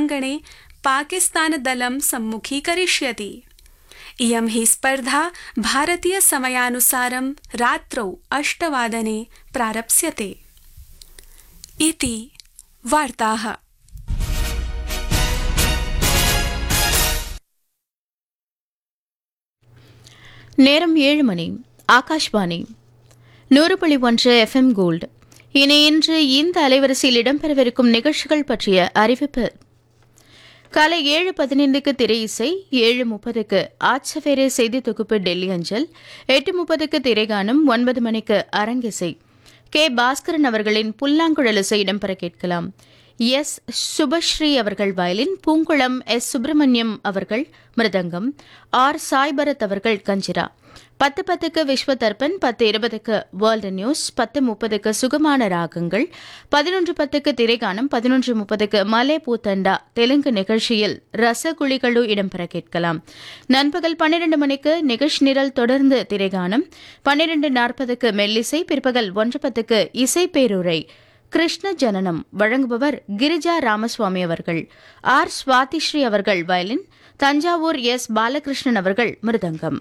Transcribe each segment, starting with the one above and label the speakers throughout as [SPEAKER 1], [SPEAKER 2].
[SPEAKER 1] क्रीडाङ्गणे पाकिस्तानदलं सम्मुखीकरिष्यति इयं हि स्पर्धा भारतीयसमयानुसारं रात्रौ अष्टवादने प्रारप्स्यते इति वार्ताः
[SPEAKER 2] நேரம் ஏழு மணி ஆகாஷ்வாணி நூறு புள்ளி ஒன்று எஃப்எம் கோல்டு இனி இன்று இந்த அலைவரிசையில் இடம்பெறவிருக்கும் நிகழ்ச்சிகள் பற்றிய அறிவிப்பு காலை ஏழு பதினைந்துக்கு திரை இசை ஏழு முப்பதுக்கு ஆச்சவேரே செய்தி தொகுப்பு டெல்லி அஞ்சல் எட்டு முப்பதுக்கு திரைகானம் ஒன்பது மணிக்கு அரங்கிசை கே பாஸ்கரன் அவர்களின் புல்லாங்குழல் இசை இடம்பெற கேட்கலாம் எஸ் சுபஸ்ரீ அவர்கள் வயலின் பூங்குளம் எஸ் சுப்பிரமணியம் அவர்கள் மிருதங்கம் ஆர் சாய்பரத் அவர்கள் கஞ்சிரா பத்து பத்துக்கு விஸ்வ தர்ப்பன் பத்து இருபதுக்கு வேர்ல்டு நியூஸ் பத்து முப்பதுக்கு சுகமான ராகங்கள் பதினொன்று பத்துக்கு திரைகானம் பதினொன்று முப்பதுக்கு மலே பூத்தண்டா தெலுங்கு நிகழ்ச்சியில் ரசகுழிகளு இடம்பெற கேட்கலாம் நண்பகல் பன்னிரண்டு மணிக்கு நிகழ்ச்சி நிரல் தொடர்ந்து திரைகானம் பன்னிரண்டு நாற்பதுக்கு மெல்லிசை பிற்பகல் ஒன்று பத்துக்கு இசை பேருரை கிருஷ்ண ஜனனம் வழங்குபவர் கிரிஜா ராமசுவாமி அவர்கள் ஆர் சுவாதிஸ்ரீ அவர்கள் வயலின் தஞ்சாவூர் எஸ் பாலகிருஷ்ணன் அவர்கள் மிருதங்கம்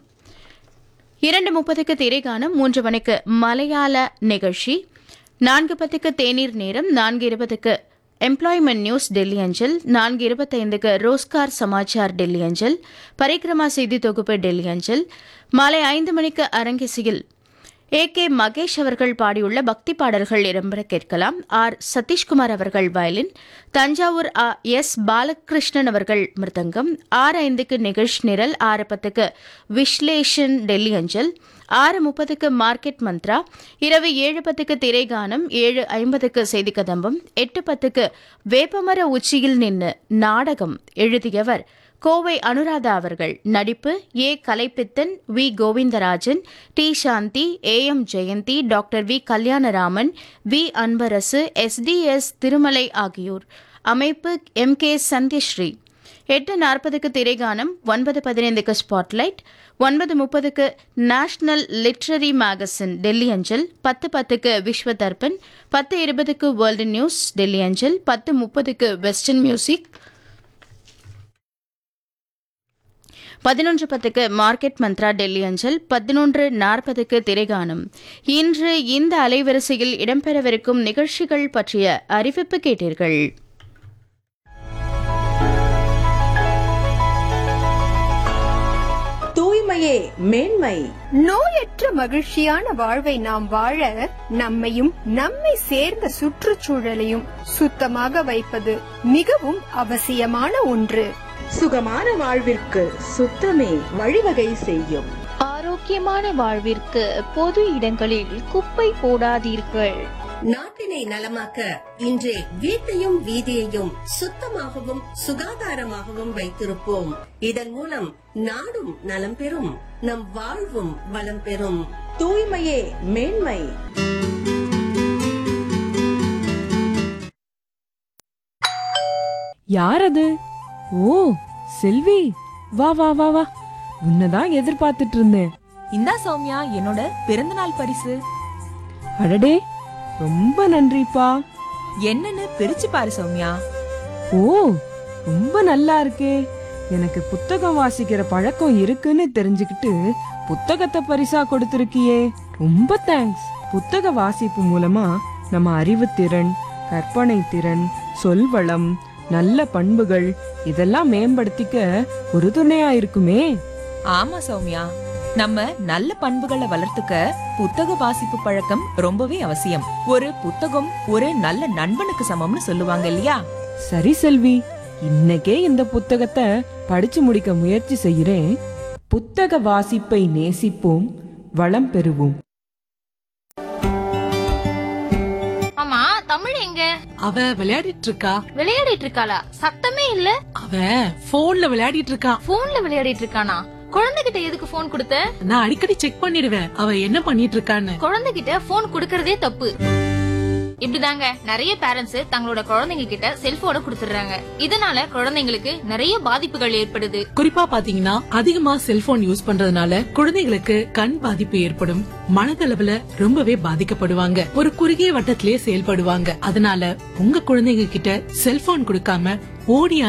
[SPEAKER 2] இரண்டு முப்பதுக்கு திரைகானம் மூன்று மணிக்கு மலையாள நிகழ்ச்சி நான்கு பத்துக்கு தேநீர் நேரம் நான்கு இருபதுக்கு எம்ப்ளாய்மெண்ட் நியூஸ் டெல்லி அஞ்சல் நான்கு இருபத்தைந்துக்கு ரோஸ்கார் சமாச்சார் டெல்லி அஞ்சல் பரிக்கிரமா செய்தி தொகுப்பு டெல்லி அஞ்சல் மாலை ஐந்து மணிக்கு அரங்கிசையில் ஏ கே மகேஷ் அவர்கள் பாடியுள்ள பக்தி பாடல்கள் இடம்பெற கேட்கலாம் ஆர் சதீஷ்குமார் அவர்கள் வயலின் தஞ்சாவூர் ஆ எஸ் பாலகிருஷ்ணன் அவர்கள் மிருதங்கம் ஆறு ஐந்துக்கு நிகழ்ச்சி நிரல் ஆறு பத்துக்கு விஸ்லேஷன் டெல்லி அஞ்சல் ஆறு முப்பதுக்கு மார்க்கெட் மந்த்ரா இரவு ஏழு பத்துக்கு திரைகானம் ஏழு ஐம்பதுக்கு செய்தி கதம்பம் எட்டு பத்துக்கு வேப்பமர உச்சியில் நின்று நாடகம் எழுதியவர் கோவை அனுராதா அவர்கள் நடிப்பு A Kalaipithan V Govindarajan T Shanthi A M Jayanthi doctor V Kalyanaraman V Anbarasu STS Thirumalai ஆகியோர் அமைப்பு எம் கே சந்தியஸ்ரீ எட்டு நாற்பதுக்கு திரைகானம் ஒன்பது பதினைந்துக்கு ஸ்பாட்லைட் ஒன்பது முப்பதுக்கு நேஷனல் லிட்ரரி மேகசின் டெல்லி அஞ்சல் பத்து பத்துக்கு விஸ்வ தர்பன் பத்து இருபதுக்கு வேர்ல்டு நியூஸ் டெல்லி அஞ்சல் பத்து முப்பதுக்கு வெஸ்டர்ன் மியூசிக் பதினொன்று பத்துக்கு மார்க்கெட் மந்த்ரா டெல்லி அஞ்சல் பதினொன்று நாற்பதுக்கு திரைகானம் இன்று இந்த அலைவரிசையில் இடம்பெறவிருக்கும் நிகழ்ச்சிகள் பற்றிய அறிவிப்பு கேட்டீர்கள்
[SPEAKER 3] தூய்மையே மேன்மை
[SPEAKER 4] நோயற்ற மகிழ்ச்சியான வாழ்வை நாம் வாழ நம்மையும் நம்மை சேர்ந்த சுற்றுச்சூழலையும் சுத்தமாக வைப்பது மிகவும் அவசியமான ஒன்று
[SPEAKER 3] சுகமான வாழ்விற்கு சுத்தமே வழிவகை செய்யும்
[SPEAKER 5] ஆரோக்கியமான வாழ்விற்கு பொது இடங்களில் குப்பை போடாதீர்கள்
[SPEAKER 6] நாட்டினை நலமாக்க இன்றே வீட்டையும் வீதியையும் சுத்தமாகவும் சுகாதாரமாகவும் வைத்திருப்போம் இதன் மூலம் நாடும் நலம் பெறும் நம் வாழ்வும் வளம் பெறும்
[SPEAKER 3] தூய்மையே மேன்மை
[SPEAKER 7] யார் அது ஓ செல்வி வா வா வா வா உன்னதான் எதிர்பார்த்துட்டு இருந்தேன்
[SPEAKER 8] இந்தா சௌமியா என்னோட பிறந்தநாள் பரிசு
[SPEAKER 7] அடடே ரொம்ப நன்றிப்பா
[SPEAKER 8] என்னன்னு பிரிச்சு பாரு சௌமியா
[SPEAKER 7] ஓ ரொம்ப நல்லா இருக்கே எனக்கு புத்தகம் வாசிக்கிற பழக்கம் இருக்குன்னு தெரிஞ்சுக்கிட்டு புத்தகத்தை பரிசா கொடுத்திருக்கியே ரொம்ப தேங்க்ஸ் புத்தக வாசிப்பு மூலமா நம்ம அறிவுத்திறன் கற்பனை திறன் சொல்வளம் நல்ல பண்புகள் இதெல்லாம் மேம்படுத்திக்க ஒரு துணையா இருக்குமே
[SPEAKER 8] ஆமா சௌமியா நம்ம நல்ல பண்புகளை வளர்த்துக்க புத்தக வாசிப்பு பழக்கம் ரொம்பவே அவசியம் ஒரு புத்தகம் ஒரு நல்ல நண்பனுக்கு சமம்னு சொல்லுவாங்க இல்லையா
[SPEAKER 7] சரி செல்வி இன்னைக்கே இந்த புத்தகத்தை படிச்சு முடிக்க முயற்சி செய்கிறேன் புத்தக வாசிப்பை நேசிப்போம் வளம் பெறுவோம்
[SPEAKER 9] ஆமா தமிழ் எங்க
[SPEAKER 10] அவ விளையாடிட்டு இருக்கா
[SPEAKER 9] விளையாடிட்டு இருக்காளா சத்தமே இல்ல
[SPEAKER 10] அவ போன்ல விளையாடிட்டு இருக்கா
[SPEAKER 9] போன்ல விளையாடிட்டு இருக்கானா குழந்தைகிட்ட எதுக்கு போன் கொடுத்த
[SPEAKER 10] நான் அடிக்கடி செக் பண்ணிடுவேன் அவ என்ன பண்ணிட்டு இருக்கான்னு
[SPEAKER 9] குழந்தைகிட்ட போன் கொடுக்கறதே தப்பு இப்படிதாங்க நிறைய பேரண்ட்ஸ் தங்களோட குழந்தைங்க கிட்ட செல்போனை கொடுத்துடுறாங்க இதனால குழந்தைங்களுக்கு நிறைய பாதிப்புகள் ஏற்படுது
[SPEAKER 10] குறிப்பா பாத்தீங்கன்னா அதிகமா செல்போன் யூஸ் பண்றதுனால குழந்தைகளுக்கு கண் பாதிப்பு ஏற்படும் மனதளவுல ரொம்பவே பாதிக்கப்படுவாங்க ஒரு குறுகிய வட்டத்திலே செயல்படுவாங்க அதனால உங்க குழந்தைங்க கிட்ட செல்போன் கொடுக்காம ஓடி